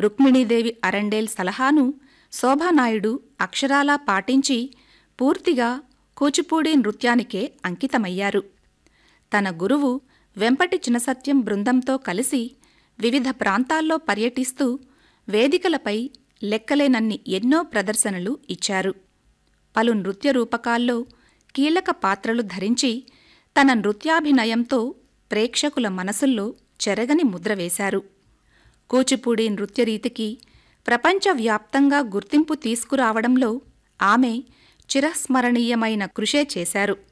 Rukmini Devi Arundale సలహాను శోభానాయుడు అక్షరాలా పాటించి పూర్తిగా కూచిపూడి నృత్యానికే అంకితమయ్యారు తన గురువు వెంపటి చినసత్యం బృందంతో కలిసి వివిధ ప్రాంతాల్లో పర్యటిస్తూ వేదికలపై లెక్కలేనన్ని ఎన్నో ప్రదర్శనలు ఇచ్చారు పలు నృత్య రూపకాల్లో కీలక పాత్రలు ధరించి తన నృత్యాభినయంతో ప్రేక్షకుల మనసుల్లో చెరగని ముద్ర వేశారు కూచిపూడి నృత్యరీతికి ప్రపంచవ్యాప్తంగా గుర్తింపు తీసుకురావడంలో ఆమె చిరస్మరణీయమైన కృషే చేశారు